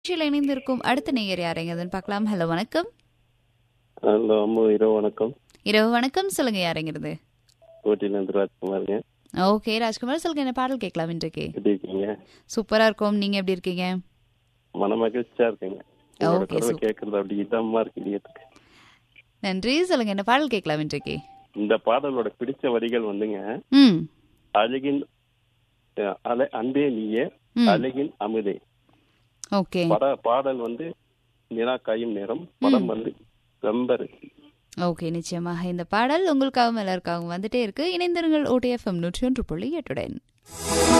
நிகழ்ச்சியில் இணைந்திருக்கும் அடுத்த நேயர் யாரைங்கதுன்னு பார்க்கலாம் ஹலோ வணக்கம் ஹலோ அம்மா இரவு வணக்கம் இரவு வணக்கம் சொல்லுங்க யாரைங்கிறது கோட்டிலேருந்து ராஜ்குமாருங்க ஓகே ராஜ்குமார் சொல்லுங்க என்ன பாடல் கேட்கலாம் இன்றைக்கு எப்படி இருக்கீங்க சூப்பரா இருக்கும் நீங்க எப்படி இருக்கீங்க மன மகிழ்ச்சியா இருக்குங்க உங்களோட Okay, குரல் super. கேட்கறது அப்படி இதமா இருக்கு இதயத்துக்கு நன்றி சொல்லுங்க என்ன பாடல் கேட்கலாம் இன்றைக்கு இந்த பாடலோட பிடிச்ச வரிகள் வந்துங்க ம் அழகின் அஹ், அலை அன்பே நீயே ம். அழகின் அமுதே ஓகே பட பாடல் வந்து நிலா காயும் நேரம் படம் வந்து வெம்பரு ஓகே நிச்சயமாக இந்த பாடல் உங்களுக்காகவும் எல்லாருக்காகவும் வந்துட்டே இருக்கு இணைந்திருங்கள் ஓடிஎஃப்எம் நூற்றி ஒன்று புள்ளி எட்டுடன்